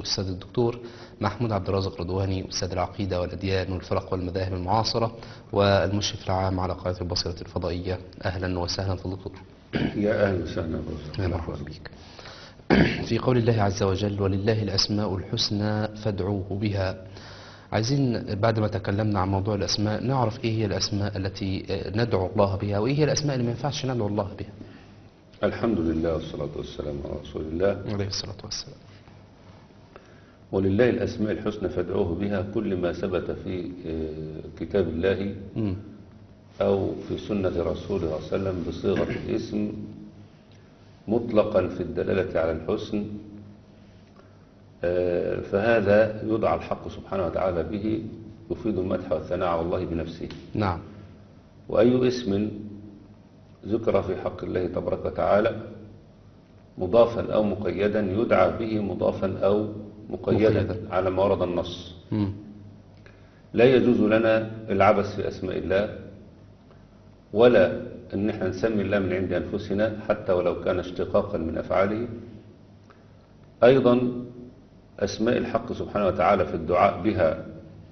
الأستاذ الدكتور محمود عبد الرازق رضواني أستاذ العقيدة والأديان والفرق والمذاهب المعاصرة والمشرف العام على قناة البصيرة الفضائية أهلا وسهلا في الدكتور يا أهلا وسهلا يا مرحبا بك في قول الله عز وجل ولله الأسماء الحسنى فادعوه بها عايزين بعد ما تكلمنا عن موضوع الأسماء نعرف إيه هي الأسماء التي ندعو الله بها وإيه هي الأسماء اللي ما ينفعش ندعو الله بها الحمد لله والصلاة والسلام على رسول الله عليه الصلاة والسلام ولله الأسماء الحسنى فادعوه بها كل ما ثبت في آه، كتاب الله مم. أو في سنة رسوله صلى الله عليه وسلم بصيغة الاسم مطلقا في الدلالة على الحسن آه، فهذا يدعى الحق سبحانه وتعالى به يفيد المدح والثناء على الله بنفسه نعم وأي اسم ذكر في حق الله تبارك وتعالى مضافا أو مقيدا يدعى به مضافا أو مقيدا مقيدا. على ما ورد النص مم. لا يجوز لنا العبث في أسماء الله ولا أن احنا نسمي الله من عند أنفسنا حتى ولو كان اشتقاقا من أفعاله أيضا أسماء الحق سبحانه وتعالى في الدعاء بها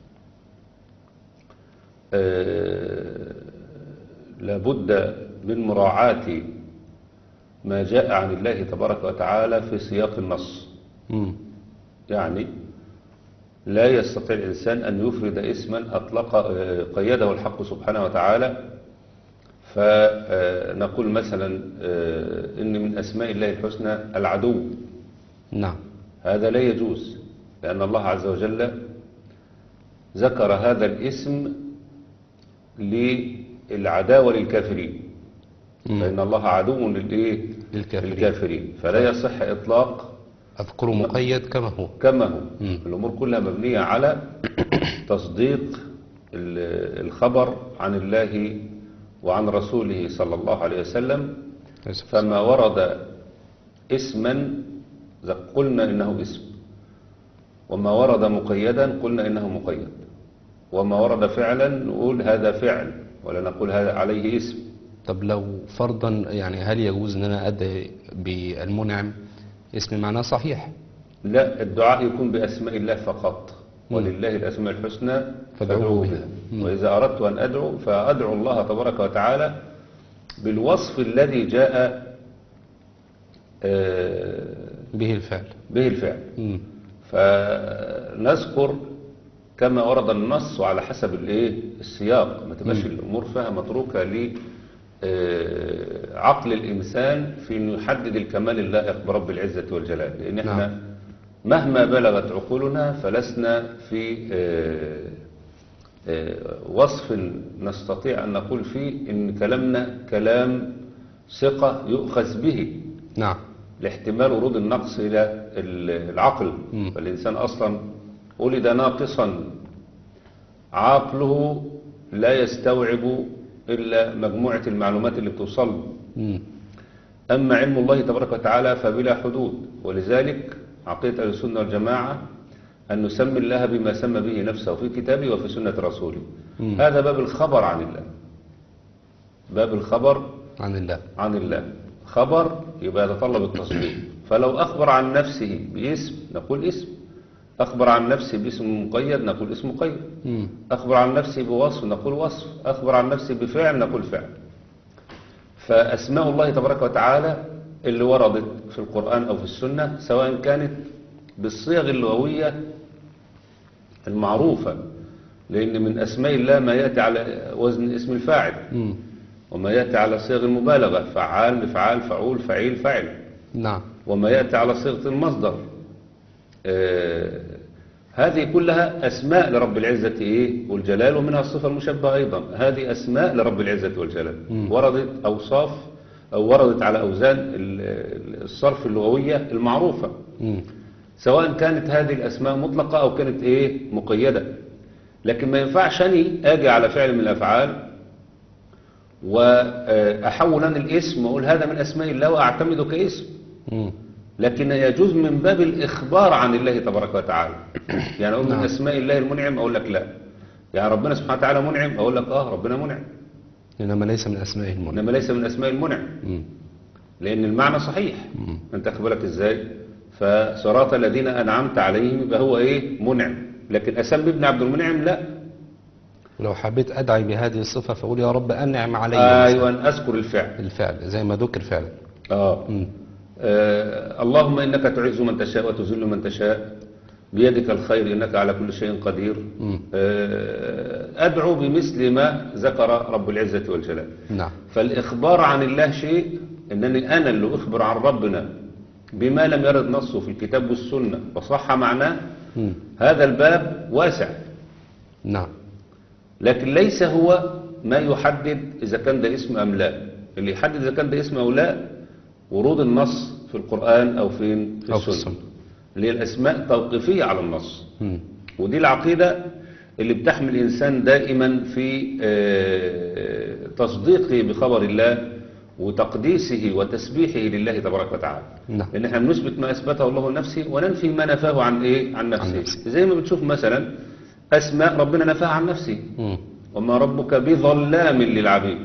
آه، لابد من مراعاة ما جاء عن الله تبارك وتعالى في سياق النص مم. يعني لا يستطيع الإنسان أن يفرد اسما أطلق آه، قيده الحق سبحانه وتعالى فنقول مثلا آه، إن من أسماء الله الحسنى العدو نعم هذا لا يجوز لأن الله عز وجل ذكر هذا الاسم للعداوة للكافرين مم. فإن الله عدو للإيه؟ للكافرين. للكافرين فلا يصح إطلاق أذكره مقيد كما هو كما هو مم. الأمور كلها مبنية على تصديق ال- الخبر عن الله وعن رسوله صلى الله عليه وسلم فما ورد اسما ذ- قلنا إنه اسم وما ورد مقيدا قلنا إنه مقيد وما ورد فعلا نقول هذا فعل ولا نقول هذا عليه اسم طب لو فرضا يعني هل يجوز ان انا ادعي بالمنعم اسم معناه صحيح لا الدعاء يكون بأسماء الله فقط مم. ولله الأسماء الحسنى فادعوه فادعوه بها. بها مم. وإذا أردت أن أدعو فأدعو الله تبارك وتعالى بالوصف الذي جاء آه، به الفعل به الفعل مم. فنذكر كما ورد النص وعلى حسب الايه السياق ما تبقاش الامور فيها متروكه ل آه، عقل الانسان في انه يحدد الكمال اللائق برب العزه والجلال لان احنا نعم. مهما بلغت عقولنا فلسنا في آه، آه، وصف نستطيع ان نقول فيه ان كلامنا كلام ثقه يؤخذ به نعم لاحتمال ورود النقص إلى ال- العقل مم. فالإنسان أصلا ولد ناقصا عقله لا يستوعب إلا مجموعة المعلومات اللي بتوصل له. مم. أما علم الله تبارك وتعالى فبلا حدود ولذلك عقيدة أهل السنة والجماعة أن نسمي الله بما سمى به نفسه في كتابه وفي سنة رسوله مم. هذا باب الخبر عن الله باب الخبر عن الله عن الله خبر يبقى يتطلب التصديق فلو أخبر عن نفسه باسم نقول اسم أخبر عن نفسه باسم مقيد نقول اسم مقيد مم. أخبر عن نفسه بوصف نقول وصف أخبر عن نفسه بفعل نقول فعل فأسماء الله تبارك وتعالى اللي وردت في القرآن أو في السنة سواء كانت بالصيغ اللغوية المعروفة لأن من أسماء الله ما يأتي على وزن اسم الفاعل مم. وما يأتي على صيغ المبالغة فعال مفعال فعول فعيل فعل نعم وما يأتي على صيغة المصدر آه هذه كلها أسماء لرب العزة إيه والجلال ومنها الصفة المشبهة أيضا هذه أسماء لرب العزة والجلال مم. وردت أوصاف أو وردت على أوزان ال- ال- الصرف اللغوية المعروفة مم. سواء كانت هذه الأسماء مطلقة أو كانت إيه مقيدة لكن ما ينفعش أني أجي على فعل من الأفعال وأحول أنا الاسم وأقول هذا من أسماء الله وأعتمده كاسم مم. لكن يجوز من باب الإخبار عن الله تبارك وتعالى يعني أقول من نعم. أسماء الله المنعم أقول لك لا يعني ربنا سبحانه وتعالى منعم أقول لك آه ربنا منعم إنما ليس من أسمائه المنعم إنما ليس من أسماء المنعم مم. لأن المعنى صحيح مم. أنت أخد بالك إزاي فصراط الذين أنعمت عليهم يبقى هو إيه منعم لكن أسمي ابن عبد المنعم لا لو حبيت أدعي بهذه الصفة فأقول يا رب أنعم علي مثلاً. أيوة أذكر الفعل الفعل زي ما ذكر فعلا آه. مم. آه اللهم إنك تعز من تشاء وتذل من تشاء بيدك الخير إنك على كل شيء قدير مم. آه أدعو بمثل ما ذكر رب العزة والجلال نعم فالإخبار عن الله شيء إنني أنا اللي أخبر عن ربنا بما لم يرد نصه في الكتاب والسنة وصح معناه مم. هذا الباب واسع نعم لكن ليس هو ما يحدد إذا كان ده اسم أم لا اللي يحدد إذا كان ده اسم أو لا ورود النص في القرآن أو فين في أو في السنة السنة. اللي هي الأسماء توقيفية على النص مم. ودي العقيدة اللي بتحمل الإنسان دائما في آه، تصديقه بخبر الله وتقديسه وتسبيحه لله تبارك وتعالى نعم. لأن احنا بنثبت ما أثبته الله لنفسه وننفي ما نفاه عن إيه عن نفسه, نفسه. زي ما بتشوف مثلا أسماء ربنا نفاها عن نفسه مم. وما ربك بظلام للعبيد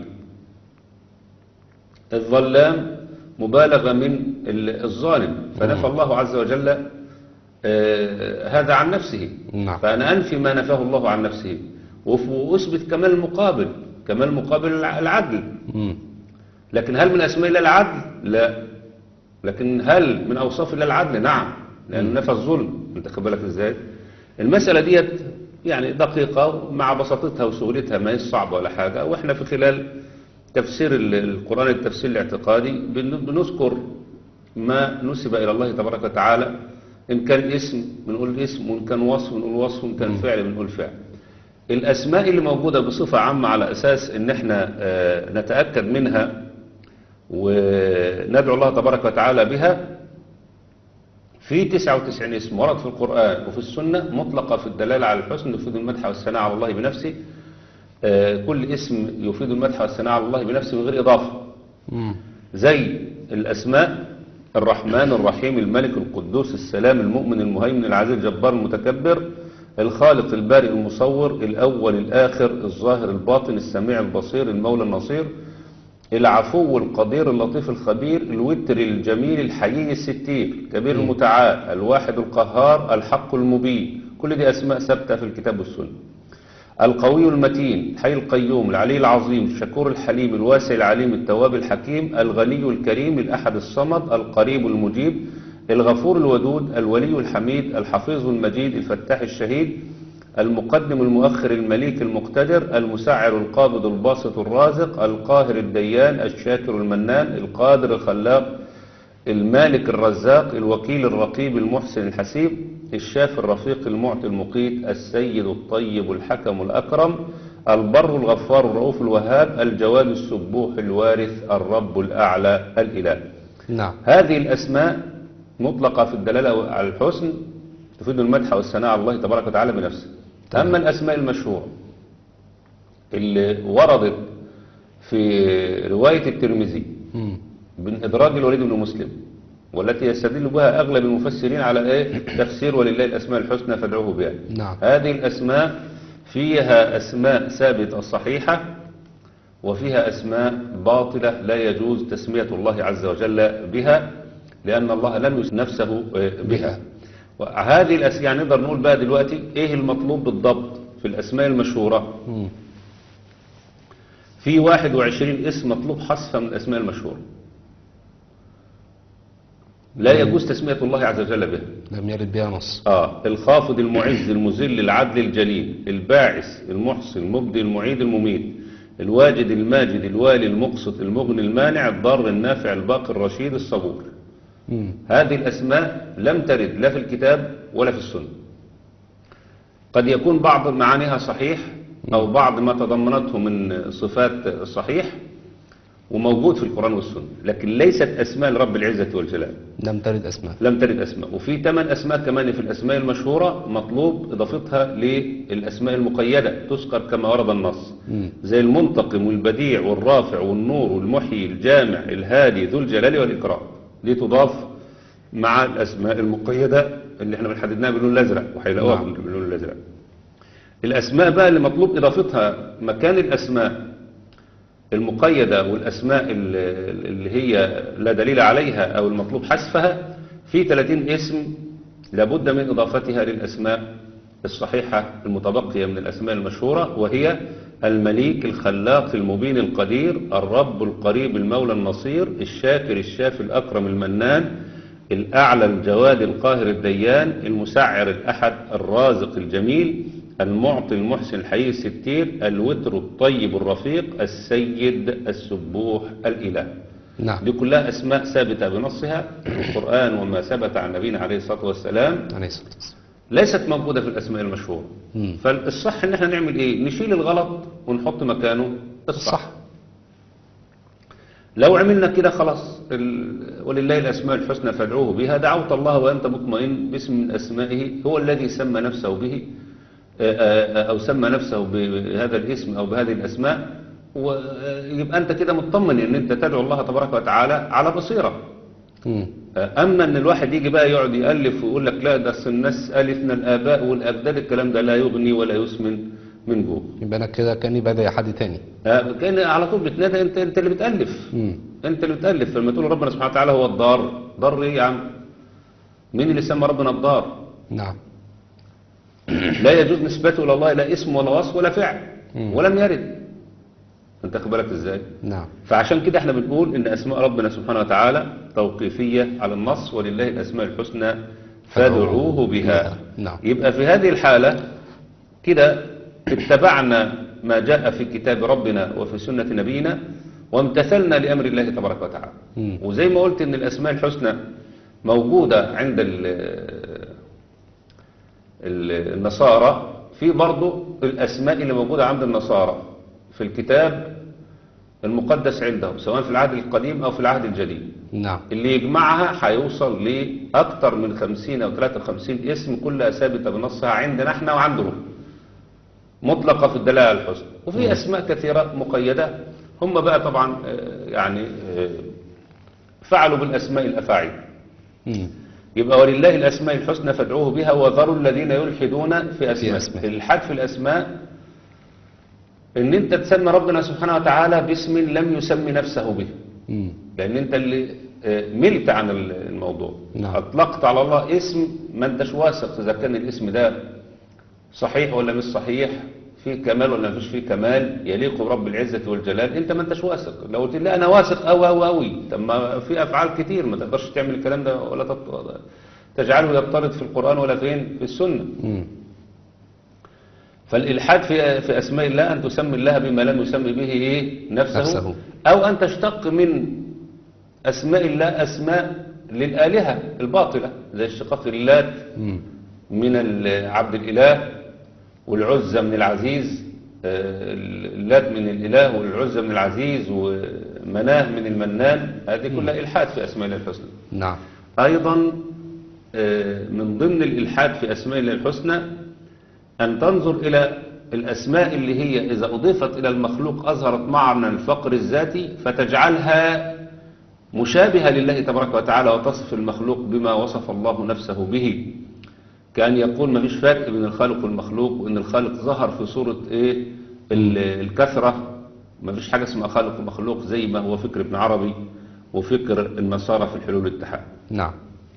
الظلام مبالغة من ال- الظالم فنفى الله عز وجل آه، هذا عن نفسه نعم. فأنا أنفي ما نفاه الله عن نفسه وف- وأثبت كمال المقابل كمال مقابل الع- العدل مم. لكن هل من أسماء الله العدل؟ لا لكن هل من أوصاف الله العدل؟ نعم لأن نفى الظلم أنت خد بالك إزاي؟ المسألة ديت يعني دقيقة مع بساطتها وسهولتها ما هي صعبة ولا حاجة وإحنا في خلال تفسير ال- القرآن التفسير الاعتقادي بن- بنذكر ما نسب إلى الله تبارك وتعالى إن كان اسم بنقول اسم وإن كان وصف بنقول وصف وإن كان فعل بنقول فعل الأسماء اللي موجودة بصفة عامة على أساس إن إحنا آه، نتأكد منها وندعو الله تبارك وتعالى بها في 99 اسم ورد في القرآن وفي السنة مطلقة في الدلالة على الحسن يفيد المدح والثناء على الله بنفسه آه، كل اسم يفيد المدح والثناء على الله بنفسه من غير إضافة مم. زي الأسماء الرحمن الرحيم الملك القدوس السلام المؤمن المهيمن العزيز الجبار المتكبر الخالق البارئ المصور الأول الآخر الظاهر الباطن السميع البصير المولى النصير العفو القدير اللطيف الخبير الوتر الجميل الحيي الستير الكبير المتعال الواحد القهار الحق المبين كل دي أسماء ثابتة في الكتاب والسنة القوي المتين الحي القيوم العلي العظيم الشكور الحليم الواسع العليم التواب الحكيم الغني الكريم الأحد الصمد القريب المجيب الغفور الودود الولي الحميد الحفيظ المجيد الفتاح الشهيد المقدم المؤخر المليك المقتدر المسعر القابض الباسط الرازق القاهر الديان الشاكر المنان القادر الخلاق المالك الرزاق الوكيل الرقيب المحسن الحسيب الشاف الرفيق المعطي المقيت السيد الطيب الحكم الأكرم البر الغفار الرؤوف الوهاب الجواد السبوح الوارث الرب الأعلى الإله نعم هذه الأسماء مطلقة في الدلالة على الحسن تفيد المدح والثناء على الله تبارك وتعالى بنفسه تمام. أما الأسماء المشهورة اللي وردت في رواية الترمذي مم. من إدراج الوليد بن مسلم والتي يستدل بها أغلب المفسرين على إيه؟ تفسير ولله الأسماء الحسنى فادعوه بها نعم. هذه الأسماء فيها أسماء ثابتة صحيحة وفيها أسماء باطلة لا يجوز تسمية الله عز وجل بها لأن الله لم يسم نفسه بها وهذه الأسماء يعني نقدر نقول بقى دلوقتي إيه المطلوب بالضبط في الأسماء المشهورة مم. في 21 اسم مطلوب حذفها من الأسماء المشهورة لا يجوز تسمية الله عز وجل بها لم يرد بها نص آه الخافض المعز المذل العدل الجليل الباعث المحصي المبدي المعيد المميت الواجد الماجد الوالي المقسط المغني المانع الضار النافع الباقي الرشيد الصبور مم. هذه الأسماء لم ترد لا في الكتاب ولا في السنة قد يكون بعض معانيها صحيح أو بعض ما تضمنته من صفات صحيح وموجود في القرآن والسنة لكن ليست أسماء لرب العزة والجلال لم ترد أسماء لم ترد أسماء وفي ثمان أسماء كمان في الأسماء المشهورة مطلوب إضافتها للأسماء المقيدة تذكر كما ورد النص مم. زي المنتقم والبديع والرافع والنور والمحيي الجامع الهادي ذو الجلال والإكرام دي تضاف مع الأسماء المقيدة اللي احنا بنحددناها باللون الأزرق وهيلاقوها نعم. باللون الأزرق الأسماء بقى اللي مطلوب إضافتها مكان الأسماء المقيدة والأسماء ال- اللي هي لا دليل عليها أو المطلوب حذفها في 30 اسم لابد من إضافتها للأسماء الصحيحة المتبقية من الأسماء المشهورة وهي المليك الخلاق المبين القدير الرب القريب المولى النصير الشاكر الشافي الأكرم المنان الأعلى الجواد القاهر الديان المسعر الأحد الرازق الجميل المعطي المحسن الحي الستير الوتر الطيب الرفيق السيد السبوح الإله نعم دي كلها أسماء ثابتة بنصها في القرآن وما ثبت عن نبينا عليه الصلاة والسلام عليه الصلاة والسلام ليست موجودة في الأسماء المشهورة مم. فالصح إن احنا نعمل إيه نشيل الغلط ونحط مكانه الصح صح لو عملنا كده خلاص ال- ولله الأسماء الحسنى فادعوه بها دعوت الله وأنت مطمئن باسم من أسمائه هو الذي سمى نفسه به آه، آه، أو سمى نفسه بهذا الاسم أو بهذه الأسماء ويبقى أنت كده مطمن إن أنت تدعو الله تبارك وتعالى على بصيرة مم. أما أن الواحد يجي بقى يقعد يألف ويقول لك لا ده أصل الناس ألفنا الآباء والأجداد الكلام ده لا يغني ولا يسمن من جوه يبقى أنا كده كأني بدأ حد تاني آه، كان على طول بتنادى انت انت اللي بتالف مم. انت اللي بتالف لما تقول ربنا سبحانه وتعالى هو الضار ضر ايه يا عم مين اللي سمى ربنا الضار نعم لا يجوز نسبته الى الله لا اسم ولا وصف ولا فعل مم. ولم يرد انت خد بالك ازاي نعم فعشان كده احنا بنقول ان اسماء ربنا سبحانه وتعالى توقيفيه على النص ولله الاسماء الحسنى فادعوه بها نعم. يبقى في هذه الحاله كده اتبعنا ما جاء في كتاب ربنا وفي سنه نبينا وامتثلنا لامر الله تبارك وتعالى مم. وزي ما قلت ان الاسماء الحسنى موجوده عند ال- ال- النصارى في برضو الاسماء اللي موجوده عند النصارى في الكتاب المقدس عندهم سواء في العهد القديم او في العهد الجديد نعم اللي يجمعها هيوصل لأكثر من 50 أو 53 اسم كلها ثابتة بنصها عندنا احنا وعندهم مطلقة في الدلالة على الحسن وفي أسماء كثيرة مقيدة هم بقى طبعا آه، يعني آه، فعلوا بالأسماء الأفاعيل مم. يبقى ولله الأسماء الحسنى فادعوه بها وذروا الذين يلحدون في أسماء أسماء. الإلحاد في الأسماء إن أنت تسمي ربنا سبحانه وتعالى باسم لم يسمي نفسه به مم. لأن أنت اللي آه، ملت عن الموضوع نعم. أطلقت على الله اسم ما أنتش واثق إذا كان الاسم ده صحيح ولا مش صحيح فيه كمال ولا مفيش فيه كمال يليق برب العزة والجلال أنت ما أنتش واثق لو قلت لي أنا واثق أوي أوي أوي طب ما في أفعال كتير ما تقدرش تعمل الكلام ده ولا تط- تجعله يضطرد في القرآن ولا فين في السنة مم. فالإلحاد في في أسماء الله أن تسمي الله بما لم يسمي به إيه نفسه, نفسه. أو أن تشتق من أسماء الله أسماء للآلهة الباطلة زي اشتقاق اللات مم. من ال- عبد الإله والعزة من العزيز آه، اللات من الإله والعزة من العزيز ومناه من المنان هذه كلها إلحاد في أسماء الله الحسنى نعم أيضا آه، من ضمن الإلحاد في أسماء الله الحسنى أن تنظر إلى الأسماء اللي هي إذا أضيفت إلى المخلوق أظهرت معنى الفقر الذاتي فتجعلها مشابهة لله تبارك وتعالى وتصف المخلوق بما وصف الله نفسه به كأن يقول ما فيش فرق بين الخالق والمخلوق وإن الخالق ظهر في صورة إيه ال- الكثرة ما فيش حاجة اسمها خالق ومخلوق زي ما هو فكر ابن عربي وفكر النصارى في الحلول والاتحاد نعم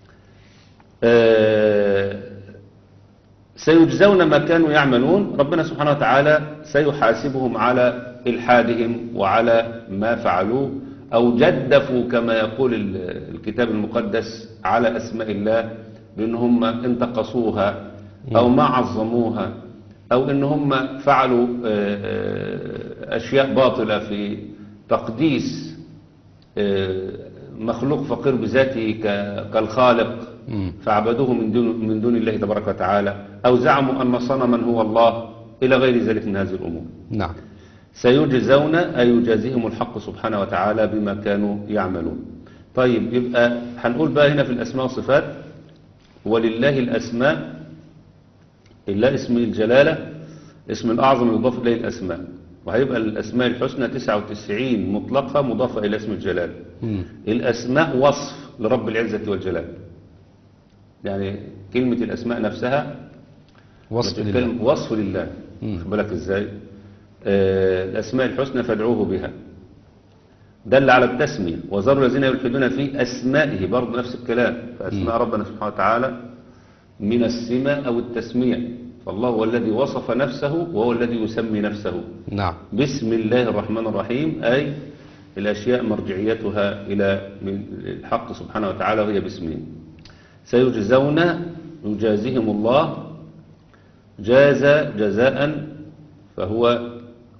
آه، سيجزون ما كانوا يعملون ربنا سبحانه وتعالى سيحاسبهم على إلحادهم وعلى ما فعلوه أو جدفوا كما يقول ال- الكتاب المقدس على أسماء الله بأن هم انتقصوها أو ما عظموها أو أن هم فعلوا آه، آه، أشياء باطلة في تقديس آه، مخلوق فقير بذاته ك- كالخالق مم. فعبدوه من دون, من دون الله تبارك وتعالى أو زعموا أن صنما هو الله إلى غير ذلك من هذه الأمور نعم سيجزون أي يجازيهم الحق سبحانه وتعالى بما كانوا يعملون طيب يبقى هنقول بقى هنا في الأسماء والصفات ولله الأسماء إلا اسم الجلالة اسم الأعظم يضاف إليه الأسماء وهيبقى الأسماء الحسنى 99 مطلقة مضافة إلى اسم الجلالة مم. الأسماء وصف لرب العزة والجلال يعني كلمة الأسماء نفسها وصف لله بتتكلم وصف لله مم. خد بالك ازاي آه الأسماء الحسنى فادعوه بها دل على التسمية وذروا الذين يلحدون في أسمائه برضه نفس الكلام فأسماء ربنا سبحانه وتعالى من السمة أو التسمية فالله هو الذي وصف نفسه وهو الذي يسمي نفسه نعم بسم الله الرحمن الرحيم أي الأشياء مرجعيتها إلى من الحق سبحانه وتعالى وهي باسمه سيجزون يجازيهم الله جاز جزاء فهو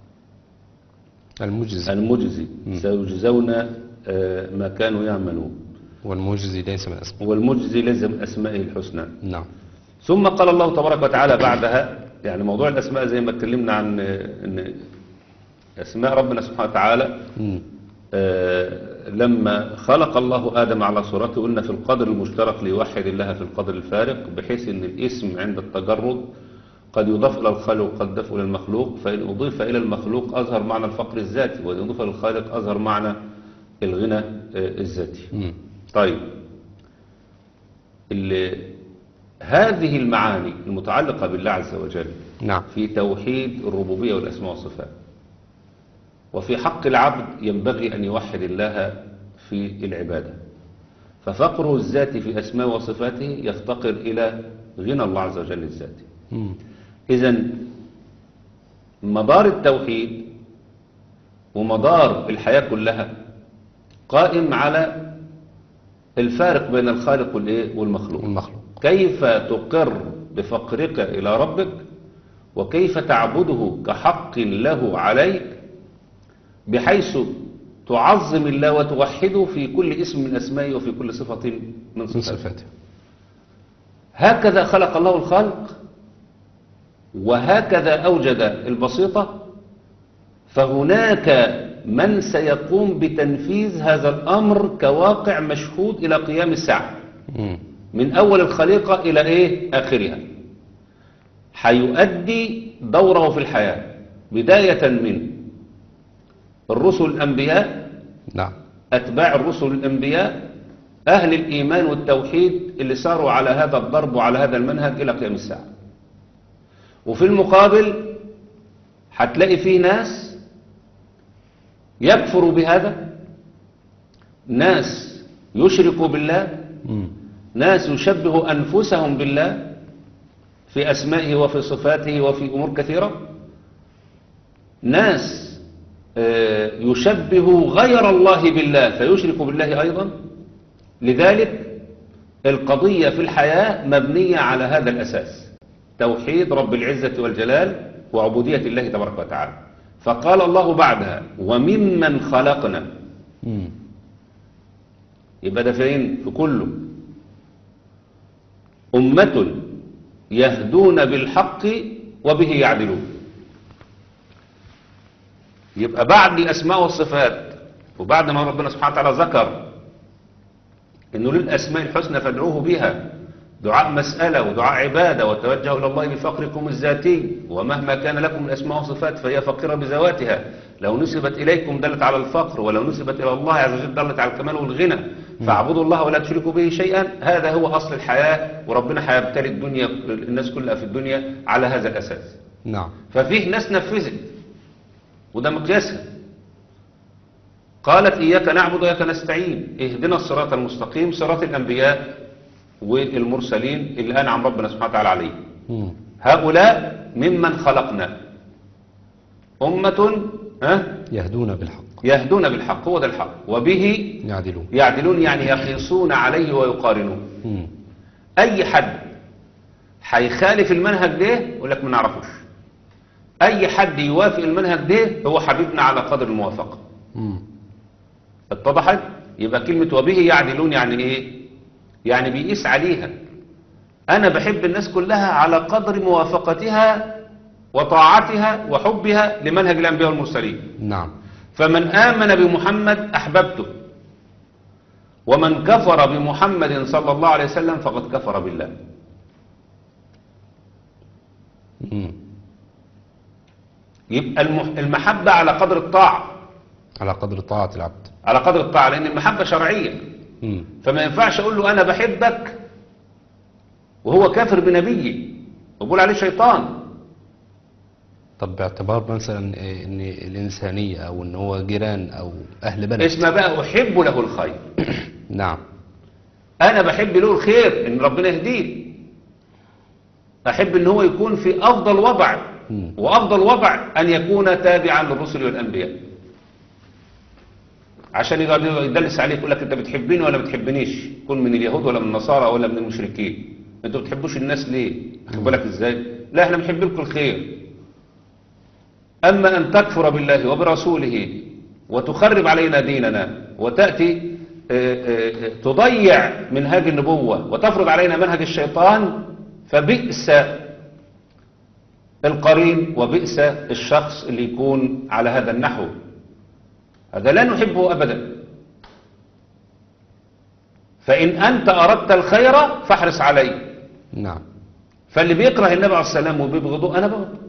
المجزي المجزي سيجزون آه، ما كانوا يعملون والمجزي ليس من الأسماء والمجزي لازم أسمائه الحسنى نعم ثم قال الله تبارك وتعالى بعدها يعني موضوع الأسماء زي ما اتكلمنا عن آه، أن أسماء ربنا سبحانه وتعالى مم. آه، لما خلق الله آدم على صورته قلنا في القدر المشترك ليوحد الله في القدر الفارق بحيث أن الاسم عند التجرد قد يضاف إلى الخالق وقد يضاف إلى المخلوق فإن أضيف إلى المخلوق أظهر معنى الفقر الذاتي وإن أضيف إلى الخالق أظهر معنى الغنى آه، الذاتي مم. طيب ال- هذه المعاني المتعلقة بالله عز وجل نعم في توحيد الربوبية والأسماء والصفات وفي حق العبد ينبغي أن يوحد الله في العبادة ففقره الذاتي في أسماء وصفاته يفتقر إلى غنى الله عز وجل الذاتي مم. إذا مدار التوحيد ومدار الحياة كلها قائم على الفارق بين الخالق والإيه؟ والمخلوق المخلوق كيف تقر بفقرك إلى ربك وكيف تعبده كحق له عليك بحيث تعظم الله وتوحده في كل اسم من أسمائه وفي كل صفة من من صفاته صفاته هكذا خلق الله الخلق وهكذا أوجد البسيطة فهناك من سيقوم بتنفيذ هذا الأمر كواقع مشهود إلى قيام الساعة مم. من أول الخليقة إلى إيه آخرها هيؤدي دوره في الحياة بداية من الرسل الأنبياء نعم أتباع الرسل الأنبياء أهل الإيمان والتوحيد اللي ساروا على هذا الضرب وعلى هذا المنهج إلى قيام الساعة وفي المقابل هتلاقي فيه ناس يكفروا بهذا ناس يشركوا بالله مم. ناس يشبه أنفسهم بالله في أسمائه وفي صفاته وفي أمور كثيرة ناس آه، يشبه غير الله بالله فيشرك بالله أيضا لذلك القضية في الحياة مبنية على هذا الأساس توحيد رب العزة والجلال وعبودية الله تبارك وتعالى فقال الله بعدها وممن خلقنا مم. يبقى ده فين في كله أمة يهدون بالحق وبه يعدلون يبقى بعد الأسماء والصفات وبعد ما ربنا سبحانه وتعالى ذكر إنه للأسماء الحسنى فادعوه بها دعاء مسألة ودعاء عبادة وتوجهوا إلى الله بفقركم الذاتي ومهما كان لكم من أسماء وصفات فهي فقيرة بذواتها لو نسبت إليكم دلت على الفقر ولو نسبت إلى الله عز وجل دلت على الكمال والغنى فاعبدوا الله ولا تشركوا به شيئا هذا هو أصل الحياة وربنا هيبتلي الدنيا الناس كلها في الدنيا على هذا الأساس نعم ففيه ناس نفذت وده مقياسها قالت إياك نعبد وإياك نستعين اهدنا الصراط المستقيم صراط الأنبياء والمرسلين اللي أنعم ربنا سبحانه وتعالى عليه مم. هؤلاء ممن خلقنا أمة ها يهدون بالحق يهدون بالحق هو ده الحق وبه يعدلون يعدلون يعني يقيسون عليه ويقارنون مم. اي حد هيخالف المنهج ده يقول لك ما نعرفوش اي حد يوافق المنهج ده هو حبيبنا على قدر الموافقه مم. اتضحت يبقى كلمه وبه يعدلون يعني ايه يعني بيقيس عليها انا بحب الناس كلها على قدر موافقتها وطاعتها وحبها لمنهج الانبياء والمرسلين نعم فمن آمن بمحمد أحببته ومن كفر بمحمد صلى الله عليه وسلم فقد كفر بالله مم. يبقى المح- المحبة على قدر الطاعة على قدر طاعة العبد على قدر الطاعة لأن المحبة شرعية مم. فما ينفعش أقول له أنا بحبك وهو كافر بنبيي وبقول عليه شيطان طب باعتبار مثلا آه، ان الانسانيه او ان هو جيران او اهل بلد اسمه بقى أحب له الخير نعم أنا بحب له الخير إن ربنا يهديه أحب إن هو يكون في أفضل وضع مم. وأفضل وضع أن يكون تابعا للرسل والأنبياء عشان يقعد يدلس عليك يقول لك أنت بتحبني ولا بتحبنيش كن من اليهود ولا من النصارى ولا من المشركين أنتوا بتحبوش الناس ليه خد بالك إزاي لا إحنا بنحب لكم الخير أما أن تكفر بالله وبرسوله وتخرب علينا ديننا وتأتي آه، آه، آه، تضيع منهاج النبوة وتفرض علينا منهج الشيطان فبئس القرين وبئس الشخص اللي يكون على هذا النحو هذا لا نحبه أبدا فإن أنت أردت الخير فاحرص عليه نعم فاللي بيكره النبي عليه السلام وبيبغضه أنا بغضه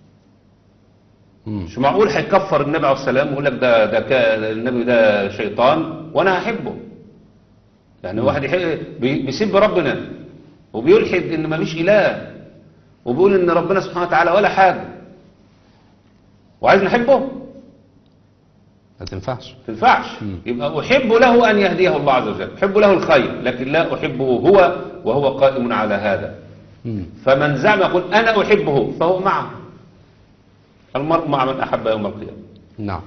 مم. مش معقول هيكفر النبي عليه السلام ويقول لك ده ده كا- النبي ده شيطان وانا هحبه يعني واحد يحب بي- بيسب ربنا وبيلحد ان مفيش اله وبيقول ان ربنا سبحانه وتعالى ولا حاجه وعايز نحبه ما تنفعش ما تنفعش يبقى احب له ان يهديه الله عز وجل احب له الخير لكن لا احبه هو وهو قائم على هذا مم. فمن زعم يقول انا احبه فهو معه المرء مع من احب يوم القيامه نعم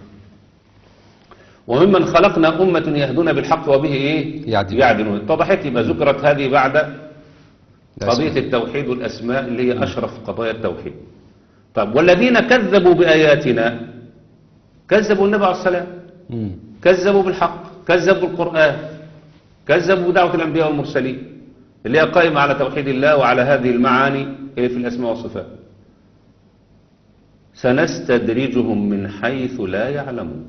وممن خلقنا أمة يهدون بالحق وبه إيه؟ يعدلون. يعدلون اتضحت يبقى ذكرت هذه بعد ده قضية اسمه. التوحيد والأسماء اللي هي أشرف قضايا التوحيد طب والذين كذبوا بآياتنا كذبوا النبي عليه السلام مم. كذبوا بالحق كذبوا القرآن كذبوا بدعوة الأنبياء والمرسلين اللي هي قائمة على توحيد الله وعلى هذه المعاني اللي في الأسماء والصفات سنستدرجهم من حيث لا يعلمون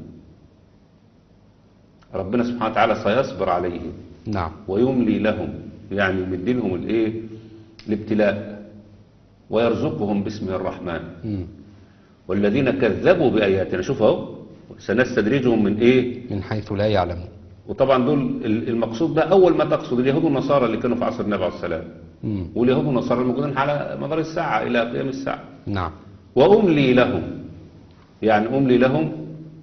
ربنا سبحانه وتعالى سيصبر عليهم نعم ويملي لهم يعني يمدي لهم الايه الابتلاء ويرزقهم باسمه الرحمن مم. والذين كذبوا بآياتنا شوف اهو سنستدرجهم من ايه من حيث لا يعلمون وطبعا دول ال- المقصود ده اول ما تقصد اليهود والنصارى اللي كانوا في عصر النبي عليه السلام مم. واليهود والنصارى الموجودين على مدار الساعة إلى قيام الساعة نعم وأملي لهم يعني أملي لهم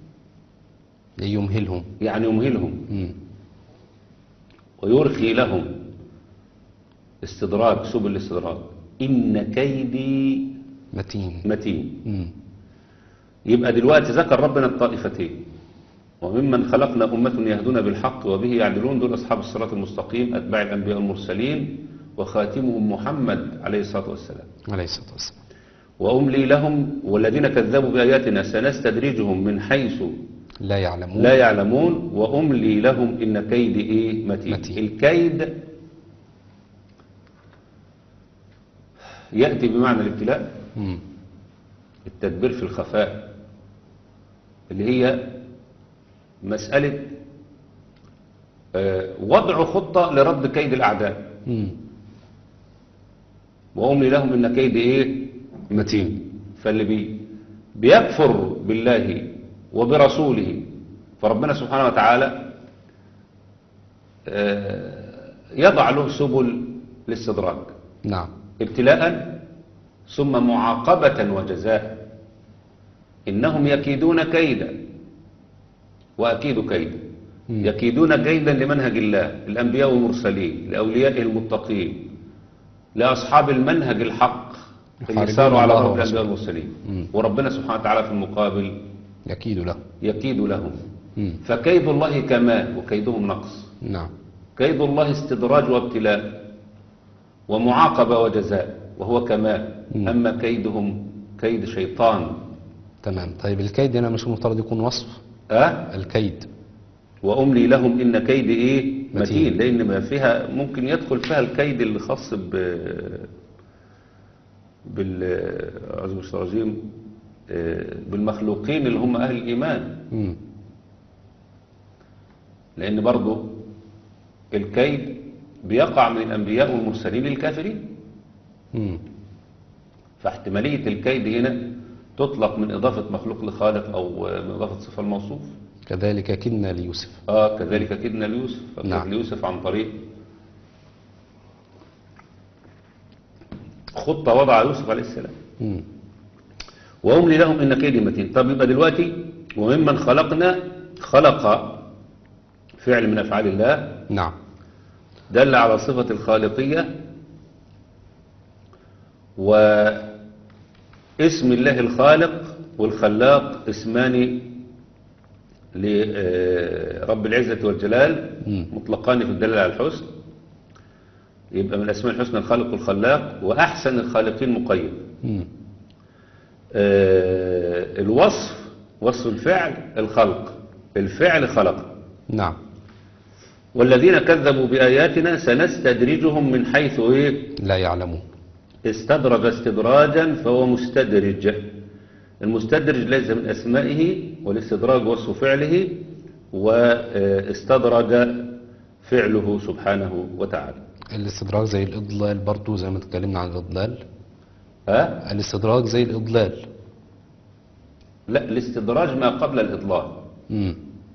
يمهلهم يعني يمهلهم مم. ويرخي لهم استدراج سبل الاستدراج إن كيدي متين متين مم. يبقى دلوقتي ذكر ربنا الطائفتين وممن خلقنا أمة يهدون بالحق وبه يعدلون دول أصحاب الصراط المستقيم أتباع الأنبياء والمرسلين وخاتمهم محمد عليه الصلاة والسلام عليه الصلاة والسلام وأملي لهم والذين كذبوا بآياتنا سنستدرجهم من حيث لا يعلمون لا يعلمون وأملي لهم إن كيدي إيه متين, متين. الكيد يأتي بمعنى الابتلاء مم. التدبير في الخفاء اللي هي مسألة آه، وضع خطة لرد كيد الأعداء مم. وأملي لهم إن كيدي إيه متين فاللي بي بيكفر بالله وبرسوله فربنا سبحانه وتعالى آه، يضع له سبل الاستدراج نعم ابتلاء ثم معاقبة وجزاء إنهم يكيدون كيدا وأكيد كيدا مم. يكيدون كيدا لمنهج الله الأنبياء والمرسلين لأولياء المتقين لأصحاب المنهج الحق اللي يحاربون ساروا على الله رب الأنبياء ورسوله. والمرسلين مم. وربنا سبحانه وتعالى في المقابل يكيد له يكيد لهم مم. فكيد الله كمال وكيدهم نقص نعم كيد الله استدراج وابتلاء ومعاقبة وجزاء وهو كمال مم. أما كيدهم كيد شيطان تمام طيب الكيد هنا مش المفترض يكون وصف أه؟ الكيد وأملي لهم إن كيد إيه متين. متين لأن ما فيها ممكن يدخل فيها الكيد اللي خاص ب بال أعوذ بالله من الشيطان الرجيم آه، بالمخلوقين اللي هم أهل الإيمان مم. لأن برضو الكيد بيقع من الأنبياء والمرسلين للكافرين مم. فاحتمالية الكيد هنا تطلق من إضافة مخلوق لخالق أو من إضافة صفة الموصوف كذلك كدنا ليوسف آه كذلك كدنا ليوسف فكيد نعم. ليوسف عن طريق خطة وضع يوسف عليه السلام مم. وأملي لهم إن كيدي متين طب يبقى دلوقتي وممن خلقنا خلق فعل من أفعال الله نعم دل على صفة الخالقية واسم الله الخالق والخلاق اسمان لرب العزة والجلال مم. مطلقان في الدلالة على الحسن يبقى من الأسماء الحسنى الخالق والخلاق وأحسن الخالقين مقيد مم. آه، الوصف وصف الفعل الخلق الفعل خلق نعم والذين كذبوا بآياتنا سنستدرجهم من حيث إيه لا يعلمون استدرج استدراجا فهو مستدرج المستدرج ليس من أسمائه والاستدراج وصف فعله واستدرج فعله سبحانه وتعالى الاستدراج زي الإضلال برضو زي ما اتكلمنا عن الإضلال ها؟ الاستدراج زي الإضلال لا الاستدراج ما قبل الإضلال مم.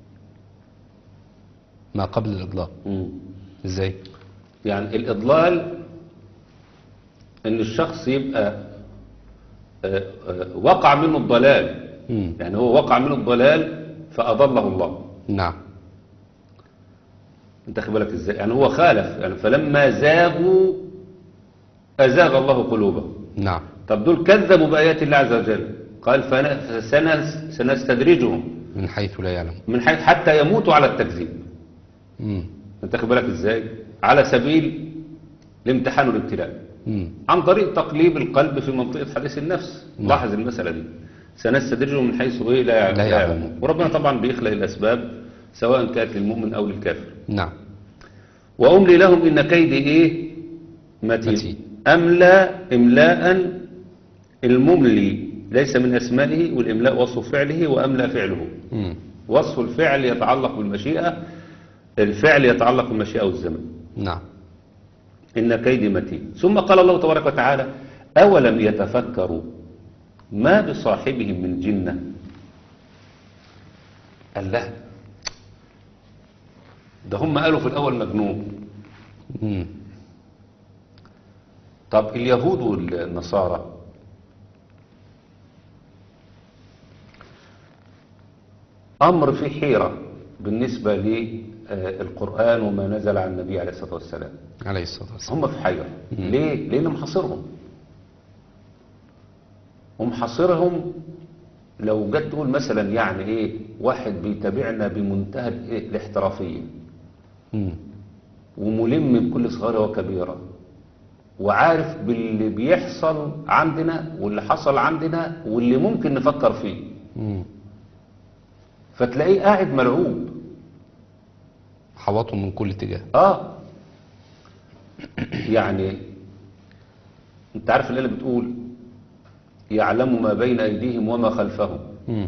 ما قبل الإضلال مم. ازاي يعني الإضلال إن الشخص يبقى آه، آه، وقع منه الضلال مم. يعني هو وقع منه الضلال فأضله الله نعم انت خد بالك ازاي يعني هو خالف يعني فلما زاغوا أزاغ الله قلوبهم نعم طب دول كذبوا بآيات الله عز وجل قال فن- فسن- سنستدرجهم من حيث لا يعلم من حيث حتى يموتوا على التكذيب مم. انت خد بالك ازاي على سبيل الامتحان والابتلاء مم. عن طريق تقليب القلب في منطقة حديث النفس نعم. لاحظ المسألة دي سنستدرجهم من حيث ايه لا لا يعلمون يعلمون. وربنا طبعا بيخلق الأسباب سواء كانت للمؤمن أو للكافر نعم وأملي لهم إن كيدي إيه متين, متين. أملى إملاء المملي ليس من أسمائه والإملاء وصف فعله وأملى فعله مم. وصف الفعل يتعلق بالمشيئة الفعل يتعلق بالمشيئة والزمن نعم إن كيدي متين ثم قال الله تبارك وتعالى أولم يتفكروا ما بصاحبهم من جنة قال لا ده هم قالوا في الأول مجنون مم. طب اليهود والنصارى أمر في حيرة بالنسبة للقرآن وما نزل على النبي عليه الصلاة والسلام عليه الصلاة والسلام هم في حيرة ليه؟ لأن محاصرهم ومحاصرهم لو جت تقول مثلا يعني ايه واحد بيتابعنا بمنتهى الإيه؟ الاحترافية مم. وملم بكل صغيرة وكبيرة وعارف باللي بيحصل عندنا واللي حصل عندنا واللي ممكن نفكر فيه مم. فتلاقيه قاعد مرعوب حوطهم من كل اتجاه اه يعني انت عارف اللي بتقول يعلم ما بين ايديهم وما خلفهم مم.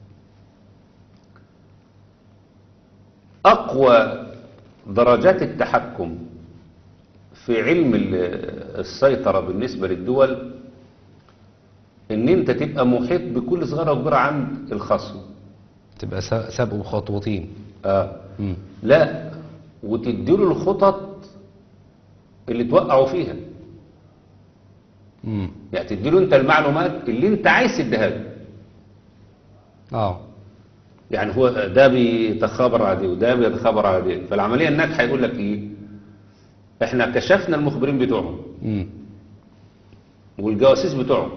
اقوى درجات التحكم في علم ال- السيطرة بالنسبة للدول ان انت تبقى محيط بكل صغيرة وكبيرة عند الخصم تبقى سا- سابقوا خطوتين آه. مم. لا وتديله الخطط اللي توقعوا فيها مم. يعني تديله انت المعلومات اللي انت عايز تديها له اه يعني هو ده بيتخابر على دي وده بيتخابر على دي فالعملية الناجحة هيقول لك ايه احنا كشفنا المخبرين بتوعهم مم. والجواسيس بتوعهم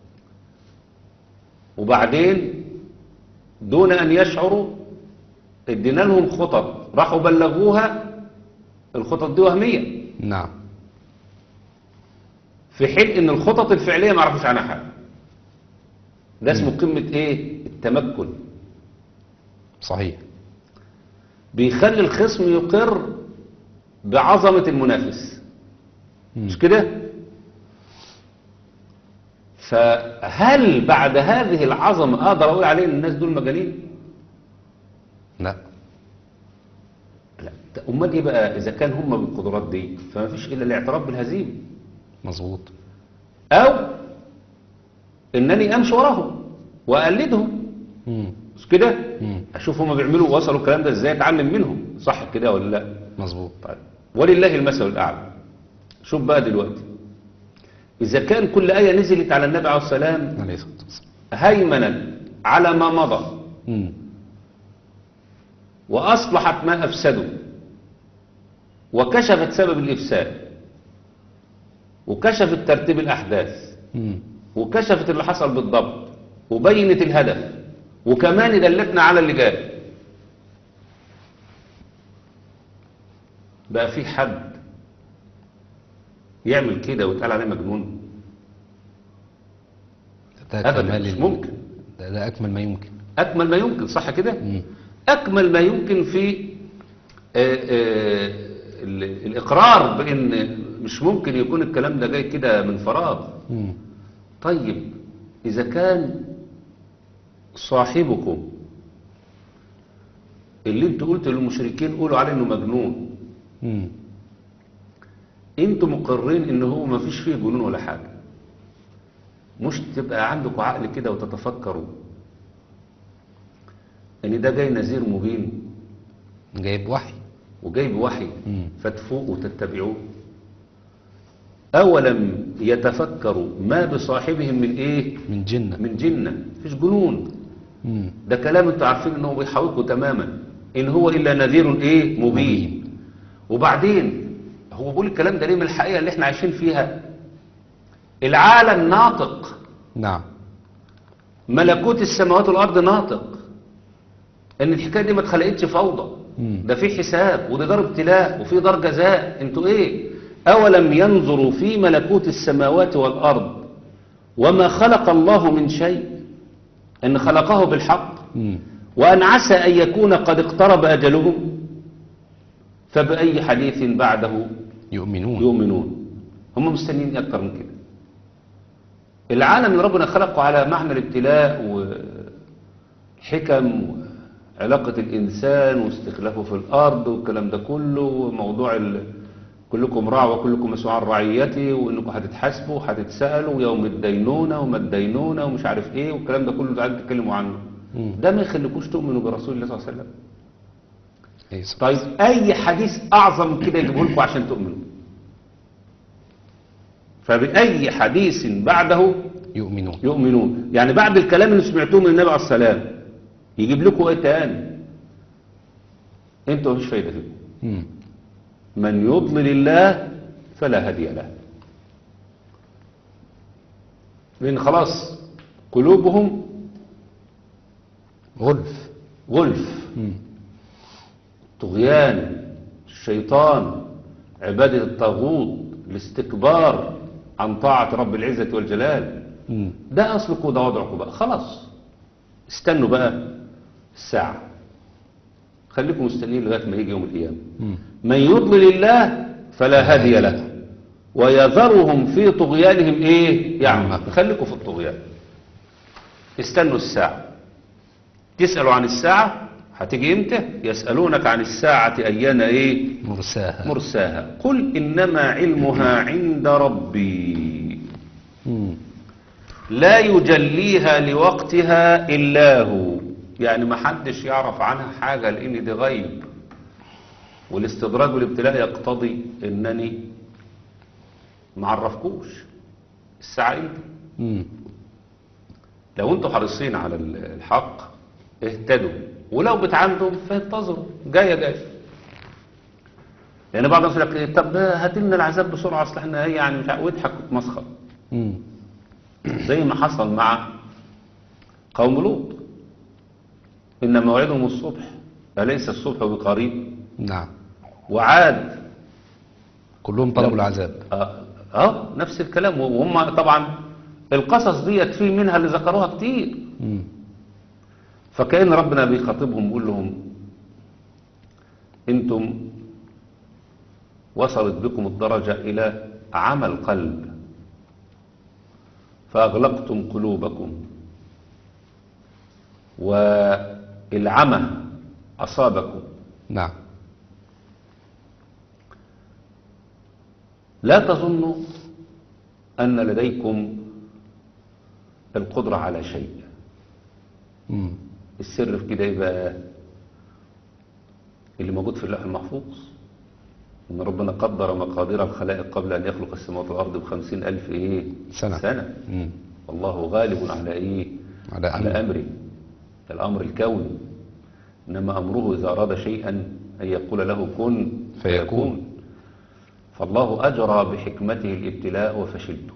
وبعدين دون ان يشعروا ادينا لهم خطط راحوا بلغوها الخطط دي وهمية نعم في حين ان الخطط الفعلية ما عرفوش عنها حاجة ده اسمه قمة ايه التمكن صحيح بيخلي الخصم يقر بعظمة المنافس مم. مش كده فهل بعد هذه العظمة اقدر اقول عليه ان الناس دول مجانين لا لا ده امال ايه بقى اذا كان هم بالقدرات دي فما فيش الا الاعتراف بالهزيمه مظبوط او انني امشي وراهم واقلدهم مم. مش كده مم. اشوف هم بيعملوا وصلوا الكلام ده ازاي اتعلم منهم صح كده ولا لا مظبوط طيب ولله المثل الاعلى شوف بقى دلوقتي اذا كان كل ايه نزلت على النبي عليه السلام عليه الصلاة والسلام هيمنت على ما مضى مم. وأصلحت ما أفسدوا وكشفت سبب الإفساد وكشفت ترتيب الأحداث مم. وكشفت اللي حصل بالضبط وبينت الهدف وكمان دلتنا على اللي جاي بقى في حد يعمل كده ويتقال عليه مجنون ده أبداً، كمال مش ال- ممكن. ده, ده أكمل ما يمكن أكمل ما يمكن صح كده مم. أكمل ما يمكن في آه، آه، ال- الإقرار بأن مش ممكن يكون الكلام ده جاي كده من فراغ مم. طيب إذا كان صاحبكم اللي انتوا قلتوا للمشركين قولوا عليه انه مجنون مم. انتوا مقرين ان هو ما فيش فيه جنون ولا حاجة مش تبقى عندكم عقل كده وتتفكروا ان ده جاي نذير مبين جايب وحي وجاي بوحي مم. فتفوقوا وتتبعوه أولم يتفكروا ما بصاحبهم من إيه من جنة من جنة مفيش جنون مم. ده كلام انتوا عارفين انه بيحاوطكم تماما ان هو الا نذير ايه مبين وبعدين هو بيقول الكلام ده ليه من الحقيقه اللي احنا عايشين فيها العالم ناطق نعم ملكوت السماوات والارض ناطق ان الحكايه دي ما اتخلقتش فوضى مم. ده في حساب وده دار ابتلاء وفي دار جزاء انتوا ايه اولم ينظروا في ملكوت السماوات والارض وما خلق الله من شيء ان خلقه بالحق مم. وأن عسى أن يكون قد اقترب أجلهم فبأي حديث بعده يؤمنون يؤمنون هم مستنيين إيه أكتر من كده العالم اللي ربنا خلقه على معنى الابتلاء وحكم وعلاقة الإنسان واستخلافه في الأرض والكلام ده كله وموضوع ال... كلكم راع وكلكم مسؤول عن رعيته وانكم هتتحاسبوا وهتتسالوا يوم الدينونه وما الدينونه ومش عارف ايه والكلام ده كله قاعد تتكلموا عنه مم. ده ما يخليكوش تؤمنوا برسول الله صلى الله عليه وسلم أي صح. طيب اي حديث اعظم من كده يجيبه لكم عشان تؤمنوا فباي حديث بعده يؤمنون يؤمنون يعني بعد الكلام اللي سمعتوه من النبي عليه السلام يجيب لكم ايه تاني انتوا مفيش فايده فيكم مم. من يضلل الله فلا هدي له لان خلاص قلوبهم غلف غلف مم. طغيان الشيطان عبادة الطاغوت الاستكبار عن طاعة رب العزة والجلال مم. ده أصلكم وده وضعكم بقى خلاص استنوا بقى الساعة خليكم مستنيين لغاية ما يجي يوم القيامة مم. من يضلل الله فلا هادي له ويذرهم في طغيانهم ايه يعمى خليكم في الطغيان استنوا الساعة تسألوا عن الساعة هتيجي امتى يسألونك عن الساعة أيان ايه مرساها مرساها قل إنما علمها عند ربي مم. لا يجليها لوقتها إلا هو يعني ما حدش يعرف عنها حاجة لأن دي غيب والاستدراج والابتلاء يقتضي أنني ما عرفكوش الساعة امتى مم. لو انتوا حريصين على الحق اهتدوا ولو بتعندوا فانتظروا جايه جايه يعني بعض الناس يقول لك طب هات لنا العذاب بسرعه اصل احنا ايه يعني مش عارف- ويضحك ويتمسخر مم. زي ما حصل مع قوم لوط ان موعدهم الصبح اليس الصبح بقريب نعم وعاد كلهم طلبوا العذاب اه, آه نفس الكلام وهم طبعا القصص ديت في منها اللي ذكروها كتير مم. فكأن ربنا بيخاطبهم بيقول لهم انتم وصلت بكم الدرجة إلى عمى القلب فأغلقتم قلوبكم والعمى أصابكم نعم لا تظنوا أن لديكم القدرة على شيء مم. السر في كده ايه بقى اللي موجود في اللوح المحفوظ ان ربنا قدر مقادير الخلائق قبل ان يخلق السماوات والارض بخمسين الف ايه سنة. سنة مم. والله غالب على ايه على على أمر أمره الأمر الكوني إنما أمره إذا أراد شيئا أن يقول له كن فيكون. فالله أجرى بحكمته الابتلاء وفشلته